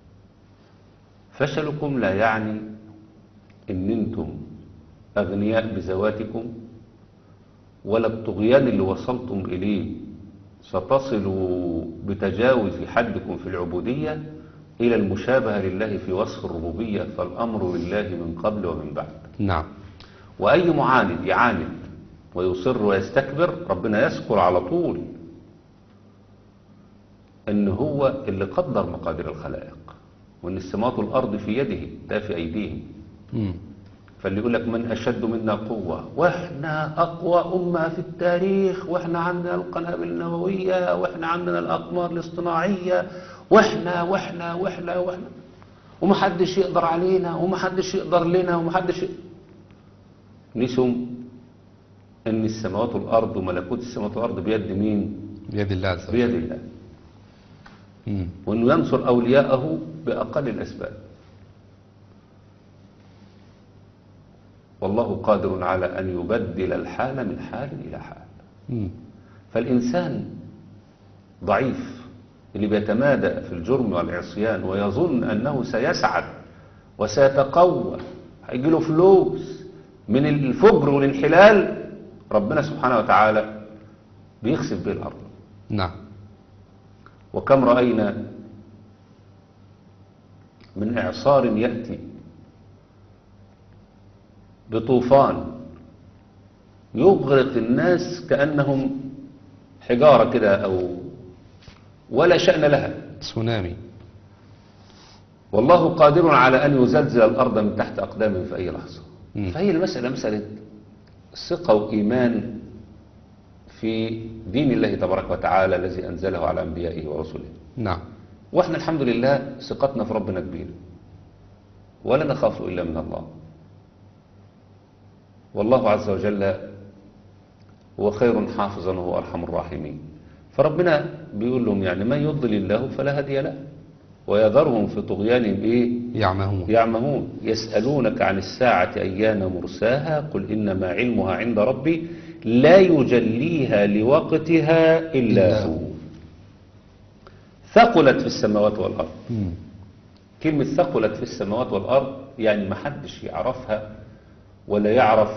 فشلكم لا يعني إن أنتم أغنياء بذواتكم ولا الطغيان اللي وصلتم إليه ستصلوا بتجاوز حدكم في العبودية إلى المشابهة لله في وصف الربوبية فالأمر لله من قبل ومن بعد نعم وأي معاند يعاند ويصر ويستكبر ربنا يذكر على طول ان هو اللي قدر مقادير الخلائق وان السماوات والارض في يده لا في ايديهم مم. فاللي يقول لك من اشد منا قوه واحنا اقوى امه في التاريخ واحنا عندنا القنابل النوويه واحنا عندنا الاقمار الاصطناعيه واحنا واحنا واحنا واحنا ومحدش يقدر علينا ومحدش يقدر لنا ومحدش ي... نسوا ان السماوات والارض وملكوت السماوات والارض بيد مين بيد الله عز وجل بيد الله مم. وانه ينصر اولياءه باقل الاسباب والله قادر على ان يبدل الحال من حال الى حال مم. فالانسان ضعيف اللي بيتمادى في الجرم والعصيان ويظن انه سيسعد وسيتقوى هيجي له فلوس من الفجر والانحلال ربنا سبحانه وتعالى بيخسف به الارض نعم وكم رأينا من إعصار يأتي بطوفان يغرق الناس كأنهم حجارة كده أو ولا شأن لها تسونامي والله قادر على أن يزلزل الأرض من تحت أقدامهم في أي لحظة مم. فهي المسألة مسألة ثقة وإيمان في دين الله تبارك وتعالى الذي أنزله على أنبيائه ورسله نعم واحنا الحمد لله ثقتنا في ربنا كبيرة ولا نخاف إلا من الله والله عز وجل هو خير حافظا وهو أرحم الراحمين فربنا بيقول لهم يعني من يضلل الله فلا هدي له ويذرهم في طغيانهم إيه يعمهون يعمهون يسألونك عن الساعة أيان مرساها قل إنما علمها عند ربي لا يجليها لوقتها إلا إلا هو ثقلت في السماوات والأرض مم. كلمة ثقلت في السماوات والأرض يعني ما حدش يعرفها ولا يعرف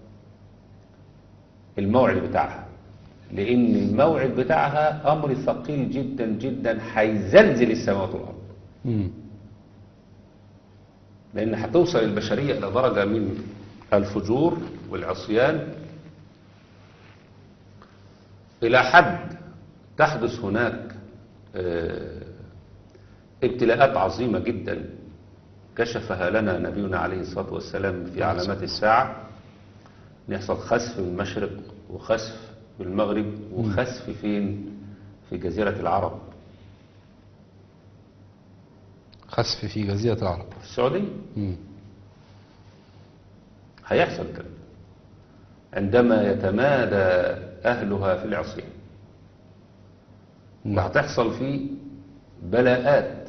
الموعد بتاعها لأن الموعد بتاعها أمر ثقيل جدا جدا هيزلزل السماوات والأرض مم. لأن هتوصل البشرية إلى درجة من الفجور والعصيان إلى حد تحدث هناك آه، ابتلاءات عظيمة جدا كشفها لنا نبينا عليه الصلاة والسلام في علامات الساعة إن يحصل خسف بالمشرق وخسف بالمغرب وخسف فين في جزيرة العرب خسف في جزيرة العرب في السعودية مم. هيحصل كده عندما يتمادى أهلها في العصيان نعم وهتحصل فيه بلاءات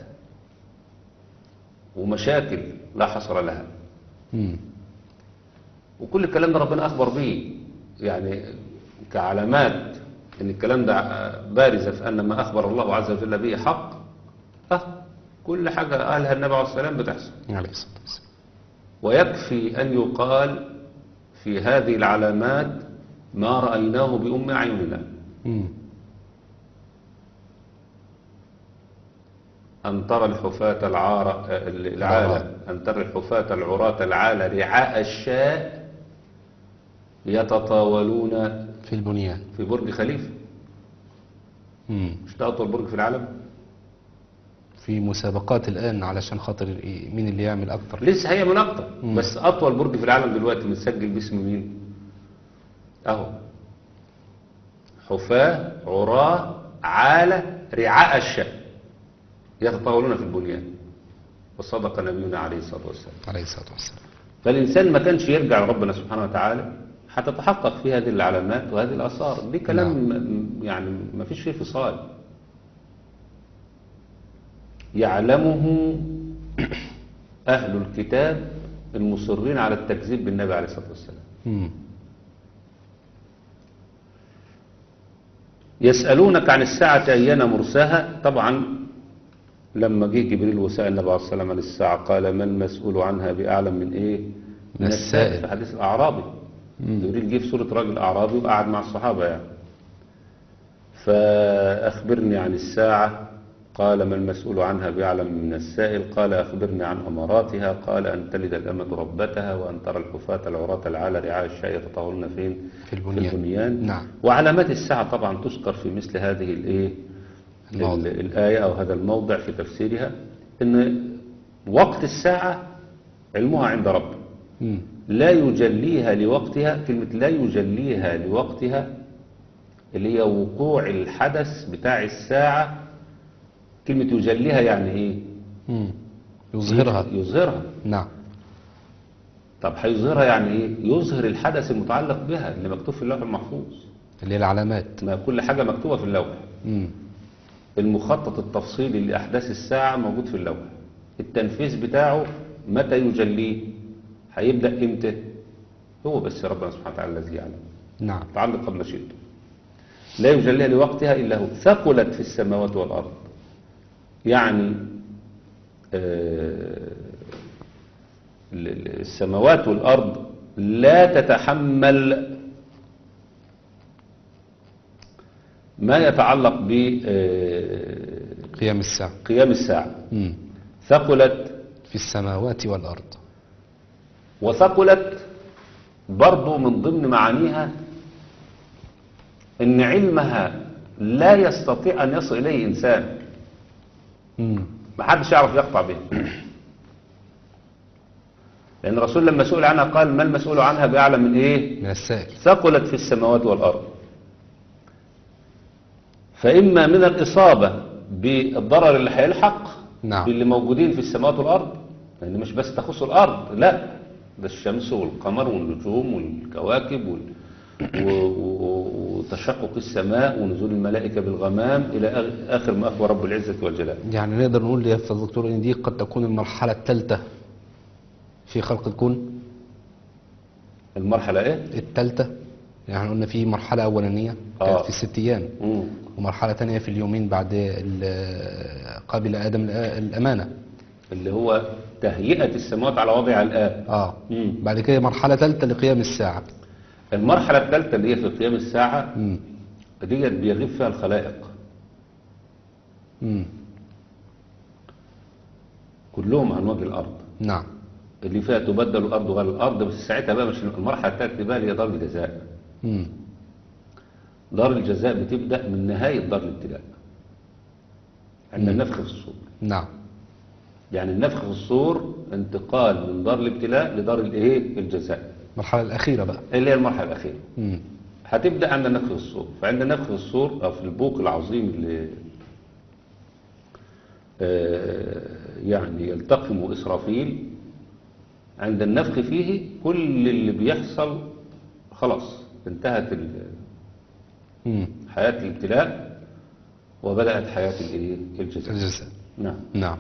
ومشاكل لا حصر لها مم. وكل الكلام ده ربنا أخبر به يعني كعلامات ان الكلام ده بارزة في أن ما أخبر الله عز وجل به حق أه كل حاجة قالها النبي عليه الصلاة والسلام بتحصل عليه الصلاة والسلام ويكفي أن يقال في هذه العلامات ما رأيناه بأم أعيننا مم. أن ترى الحفاة العارة العالة أن ترى الحفاة العراة العالة رعاء الشاء يتطاولون في البنيان في برج خليفة مم. مش ده أطول برج في العالم في مسابقات الآن علشان خاطر إيه، مين اللي يعمل أكتر لسه هي من أكتر مم. بس أطول برج في العالم دلوقتي متسجل باسم مين أهو حفاة عراة عالة رعاء الشاء يتطاولون في البنيان وصدق نبينا عليه الصلاة والسلام عليه الصلاة والسلام فالإنسان ما كانش يرجع لربنا سبحانه وتعالى هتتحقق في هذه العلامات وهذه الآثار دي كلام م- يعني ما فيش فيه فصال يعلمه أهل الكتاب المصرين على التكذيب بالنبي عليه الصلاة والسلام مم. يسألونك عن الساعة أيان مرساها طبعا لما جه جبريل وسأل النبي عليه الصلاة والسلام عن الساعة قال ما المسؤول عنها بأعلم من إيه من السائل. في حديث الأعرابي جبريل جه في سورة راجل أعرابي وقعد مع الصحابة يعني فأخبرني عن الساعة قال ما المسؤول عنها بأعلم من السائل قال أخبرني عن أماراتها قال أن تلد الأمة ربتها وأن ترى الحفاة العراة العالى رعاء الشاء يتطاولون فين في البنيان. في البنيان نعم. وعلامات الساعة طبعا تذكر في مثل هذه الإيه الموضع. ال- الآية أو هذا الموضع في تفسيرها إن وقت الساعة علمها عند ربه مم. لا يجليها لوقتها كلمة لا يجليها لوقتها اللي هي وقوع الحدث بتاع الساعة كلمة يجليها يعني ايه مم. يظهرها يظهرها نعم طب هيظهرها يعني ايه يظهر الحدث المتعلق بها اللي مكتوب في اللوح المحفوظ اللي هي العلامات ما كل حاجة مكتوبة في اللوح مم. المخطط التفصيلي لأحداث الساعة موجود في اللوح التنفيذ بتاعه متى يجليه هيبدأ امتى هو بس ربنا سبحانه وتعالى الذي يعلم نعم متعلقة بمشيئته لا يجليها لوقتها إلا هو ثقلت في السماوات والأرض يعني آه، ال- ال- السماوات والأرض لا تتحمل ما يتعلق بقيام قيام الساعة الساعة مم. ثقلت في السماوات والأرض وثقلت برضو من ضمن معانيها ان علمها لا يستطيع ان يصل اليه انسان مم. ما حدش يعرف يقطع به لان الرسول لما سئل عنها قال ما المسؤول عنها باعلم من ايه من السائل ثقلت في السماوات والارض فاما من الاصابه بالضرر اللي هيلحق نعم. باللي موجودين في السماوات والارض لان مش بس تخص الارض لا ده الشمس والقمر والنجوم والكواكب وال... و... و... وتشقق السماء ونزول الملائكه بالغمام الى آخ- اخر ما اخبر رب العزه والجلال يعني نقدر نقول يا أستاذ دكتور إن دي قد تكون المرحلة الثالثة في خلق الكون المرحله ايه الثالثة يعني قلنا في مرحلة أولانية آه. كانت في ست أيام مم. ومرحلة تانية في اليومين بعد ال- قبل آدم الأ- الأمانة اللي هو تهيئه السماوات على وضعها الان آه مم. بعد كده مرحلة ثالثة لقيام الساعة المرحله الثالثه اللي هي في قيام الساعه مم. ديت بيغيب فيها الخلائق مم. كلهم عن وجه الارض نعم اللي فيها تبدل الارض غير الارض بس ساعتها بقى مش المرحله الثالثه بقى اللي هي دار الجزاء مم. دار الجزاء بتبدا من نهايه دار الابتلاء عند النفخ في الصور نعم يعني النفخ في الصور انتقال من دار الابتلاء لدار الايه الجزاء المرحلة الأخيرة بقى اللي هي المرحله الاخيره مم. هتبدا عند النفخ في الصور فعند النفخ في الصور او في البوق العظيم اللي آه، يعني يلتقم اسرافيل عند النفخ فيه كل اللي بيحصل خلاص انتهت ال- مم. حياة الابتلاء وبدأت حياة الايه الجزاء الجزاء نعم نعم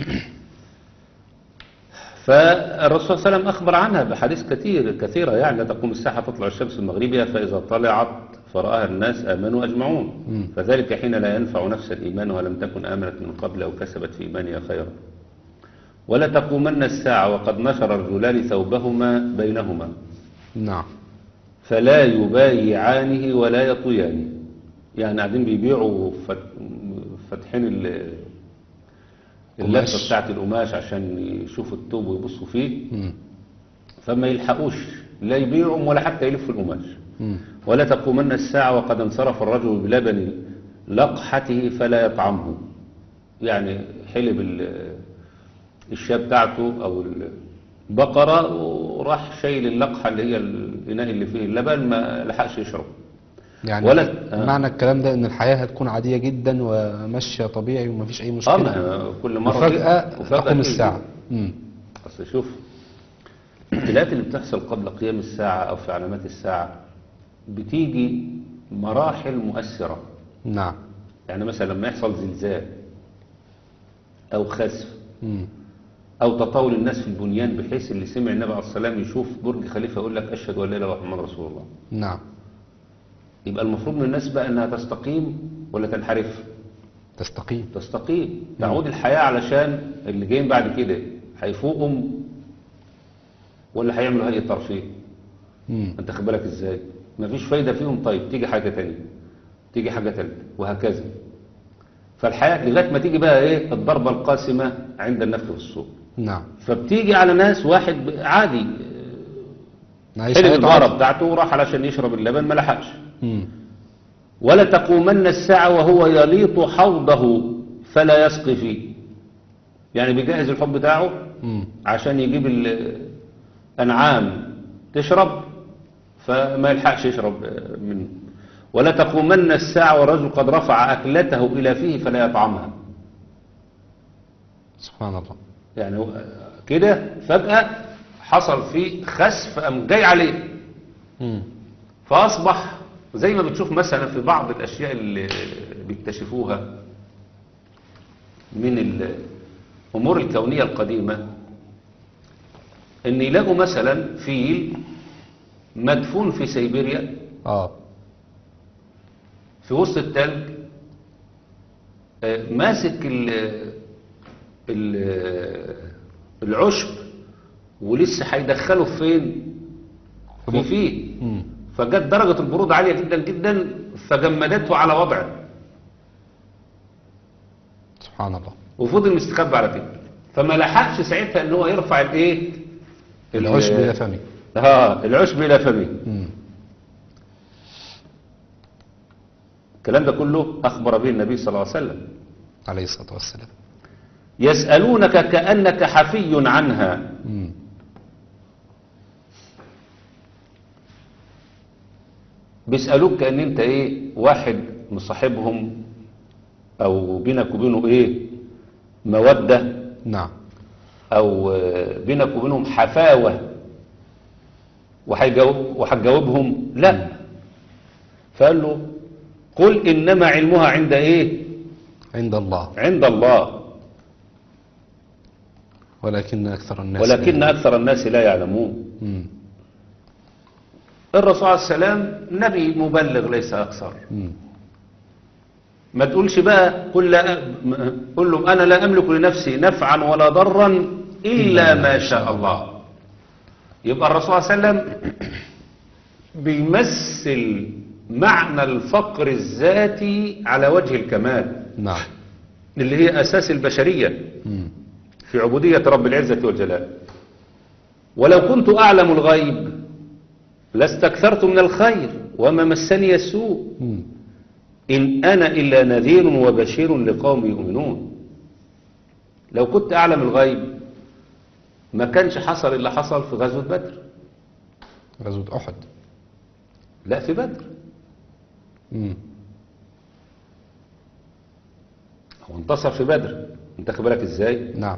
فالرسول صلى الله عليه وسلم أخبر عنها بحديث كثير كثيرة يعني لا تقوم الساعة تطلع الشمس من مغربها فإذا طلعت فرآها الناس آمنوا أجمعون فذلك حين لا ينفع نفسا إيمانها لم تكن آمنت من قبل أو كسبت في إيمانها خيرا ولا تقومن الساعة وقد نشر الرجلان ثوبهما بينهما نعم فلا يبايعانه ولا يطويانه يعني قاعدين بيبيعوا فت- فاتحين ال- اللفه قماش. بتاعت القماش عشان يشوفوا التوب ويبصوا فيه مم. فما يلحقوش لا يبيعهم ولا حتى يلفوا القماش مم. ولا تقومن الساعة وقد انصرف الرجل بلبن لقحته فلا يطعمه يعني حلب ال- الشاة بتاعته أو البقرة وراح شايل اللقحة اللي هي الإناء اللي فيه اللبن ما لحقش يشرب يعني ولا- آه. معنى الكلام ده ان الحياة هتكون عادية جدا وماشية طبيعي ومفيش اي اه مشكلة ما كل مرة وفجأة وفجأة تقوم تيجي. الساعة مم. أصل شوف الابتلاءات اللي بتحصل قبل قيام الساعة أو في علامات الساعة بتيجي مراحل مؤثرة نعم يعني مثلا لما يحصل زلزال أو خسف مم. او تطاول الناس في البنيان بحيث اللي سمع النبي عليه الصلاه والسلام يشوف برج خليفه يقول لك اشهد ان لا اله الا الله محمد رسول الله نعم يبقى المفروض من الناس بقى انها تستقيم ولا تنحرف تستقيم تستقيم تعود الحياه علشان اللي جايين بعد كده هيفوقهم ولا هيعملوا هيئه ترفيه مم. انت خد بالك ازاي مفيش فايده فيهم طيب تيجي حاجه تانية تيجي حاجه ثالثه وهكذا فالحياه لغايه ما تيجي بقى ايه الضربه القاسمه عند النفخ في الصور نعم فبتيجي على ناس واحد ب- عادي نعيش حلم حياة الغرب عادي. بتاعته وراح علشان يشرب اللبن ما لحقش مم. ولا تقومن الساعة وهو يليط حوضه فلا يسقي فيه يعني بيجهز الحب بتاعه مم. عشان يجيب الأنعام تشرب فما يلحقش يشرب منه ولا تقومن الساعة والرجل قد رفع أكلته إلى فيه فلا يطعمها سبحان الله يعني هو كده فجأة حصل فيه خسف أم جاي عليه مم. فأصبح زي ما بتشوف مثلا في بعض الأشياء اللي بيكتشفوها من الأمور الكونية القديمة إن يلاقوا مثلا فيل مدفون في سيبيريا اه في وسط التلج آه، ماسك ال ال العشب ولسه هيدخله فين في فيه مم. فجت درجة البرودة عالية جدا جدا فجمدته على وضعه سبحان الله وفضل مستخبي على كده فما لحقش ساعتها ان هو يرفع الايه ال- العشب إلى فمي اه العشب الى فمه مم. الكلام ده كله اخبر به النبي صلى الله عليه وسلم عليه الصلاة والسلام يسألونك كأنك حفي عنها مم. بيسألوك كأن انت ايه واحد مصاحبهم او بينك وبينه ايه مودة نعم او آه، بينك وبينهم حفاوة وهيجاوب وهتجاوبهم لا فقال له قل انما علمها عند ايه عند الله عند الله ولكن أكثر الناس ولكن اكثر الناس لا يعلمون مم. الرسول عليه السلام نبي مبلغ ليس اكثر مم. ما تقولش بقى قل, لا م- قل لهم انا لا املك لنفسي نفعا ولا ضرا الا ما شاء الله يبقى الرسول صلى الله عليه وسلم بيمثل معنى الفقر الذاتي على وجه الكمال نعم اللي هي اساس البشريه مم. في عبوديه رب العزه والجلال ولو كنت اعلم الغيب لاستكثرت من الخير وما مسني السوء مم. إن أنا إلا نذير وبشير لقوم يؤمنون لو كنت أعلم الغيب ما كانش حصل اللي حصل في غزوة بدر غزوة أحد لا في بدر مم. هو انتصر في بدر انت خد بالك ازاي نعم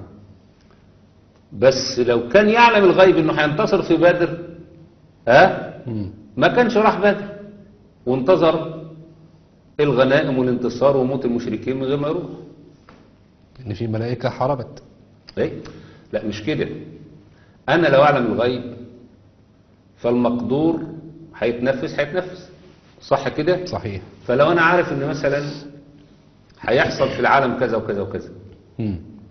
بس لو كان يعلم الغيب انه هينتصر في بدر ها مم. ما كانش راح بدر وانتظر الغنائم والانتصار وموت المشركين من غير ما يروح إن في ملائكة حاربت ايه لا مش كده انا لو اعلم الغيب فالمقدور هيتنفس هيتنفس صح كده صحيح فلو انا عارف ان مثلا هيحصل في العالم كذا وكذا وكذا مم.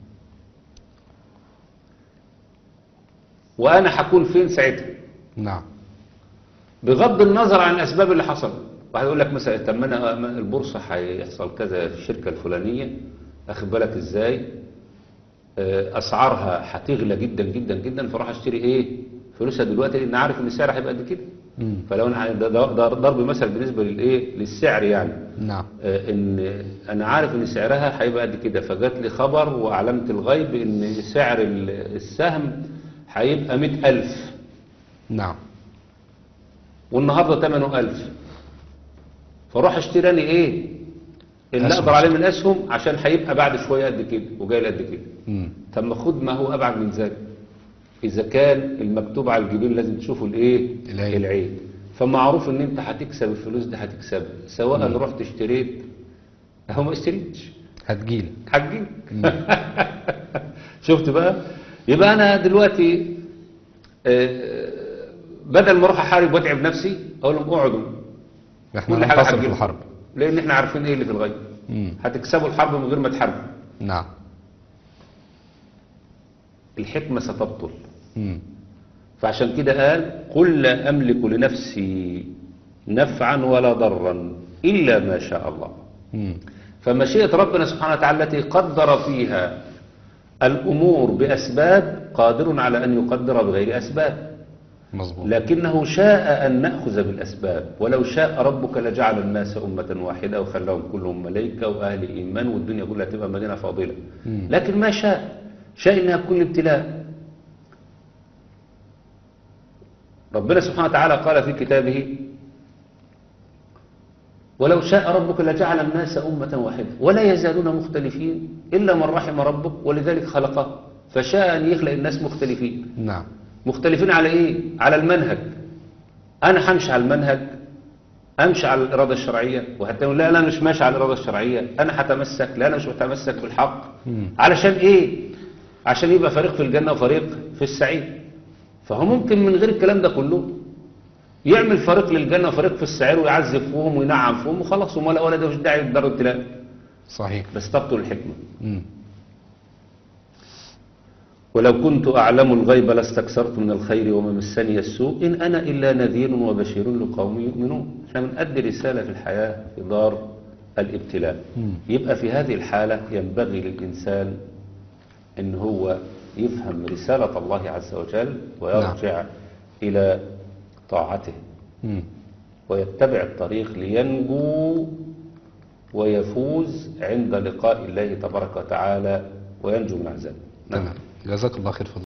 وانا هكون فين ساعتها نعم بغض النظر عن الاسباب اللي حصلت واحد يقول لك مثلا طب ما انا ما البورصه هيحصل كذا في الشركه الفلانيه اخد بالك ازاي آه، اسعارها هتغلى جدا جدا جدا فراح اشتري ايه فلوسها دلوقتي لان عارف ان السعر هيبقى قد كده مم. فلو انا ده- ده ده ضرب مثل بالنسبه للايه للسعر يعني نعم آه، ان انا عارف ان سعرها هيبقى قد كده فجات لي خبر واعلمت الغيب ان سعر ال- السهم هيبقى 100000 نعم والنهارده ثمنه 1000 فاروح اشتري انا ايه اللي أسهم. اقدر عليه من الاسهم عشان هيبقى بعد شويه قد كده وجاي لي قد كده مم. طب ما خد ما هو ابعد من ذلك اذا كان المكتوب على الجبين لازم تشوفه الايه العين. العين فمعروف ان انت هتكسب الفلوس دي هتكسبها سواء رحت اشتريت او ما اشتريتش هتجيلك هتجيب شفت بقى يبقى انا دلوقتي آه، بدل ما اروح احارب واتعب نفسي اقول لهم اقعدوا احنا كل حاجه ننتصر في هتجيلكم. الحرب لان احنا عارفين ايه اللي في الغيب مم. هتكسبوا الحرب من غير ما تحاربوا نعم الحكمه ستبطل مم. فعشان كده قال قل لا املك لنفسي نفعا ولا ضرا الا ما شاء الله مم. فمشيئة ربنا سبحانه وتعالى التي قدر فيها الأمور بأسباب قادر على أن يقدر بغير أسباب مظبوط لكنه شاء أن نأخذ بالأسباب ولو شاء ربك لجعل الناس أمة واحدة وخلاهم كلهم ملائكة وأهل إيمان والدنيا كلها تبقى مدينة فاضلة مم. لكن ما شاء شاء إنها تكون ابتلاء ربنا سبحانه وتعالى قال في كتابه ولو شاء ربك لجعل الناس أمة واحدة ولا يزالون مختلفين إلا من رحم ربك ولذلك خلقه فشاء أن يخلق الناس مختلفين نعم مختلفين على ايه على المنهج انا همشي على المنهج امشي على الاراده الشرعيه وهتقول لا لا أنا مش ماشي على الاراده الشرعيه انا هتمسك لا انا مش متمسك بالحق مم. علشان ايه عشان يبقى فريق في الجنه وفريق في السعيد فهو ممكن من غير الكلام ده كله يعمل فريق للجنه وفريق في السعير ويعذب فيهم وينعم فيهم وخلاص ولا ولا ده مش داعي لدار ابتلاء صحيح بس تبطل الحكمه مم. ولو كنت أعلم الغيب لاستكثرت من الخير وما مسني السوء إن أنا إلا نذير وبشير لقوم يؤمنون احنا بنأدي رسالة في الحياة في دار الابتلاء مم. يبقى في هذه الحالة ينبغي للإنسان أن هو يفهم رسالة الله عز وجل ويرجع إلى طاعته مم. ويتبع الطريق لينجو ويفوز عند لقاء الله تبارك وتعالى وينجو من عذابه نعم. تمام جزاك الله خير فضل